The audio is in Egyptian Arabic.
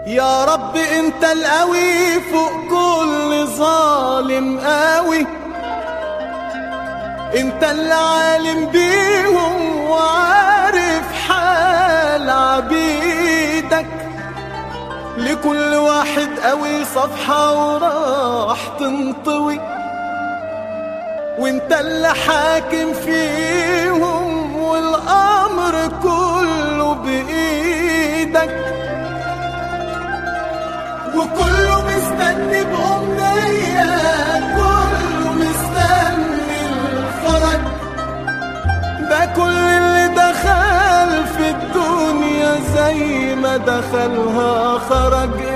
يا رب انت القوي فوق كل ظالم قوي انت اللي عالم بيهم وعارف حال عبيدك لكل واحد قوي صفحة وراح تنطوي وانت اللي حاكم فيهم والامر كله بايدك وكله مستني بأمنية كله مستني الفرج ده كل اللي دخل في الدنيا زي ما دخلها خرج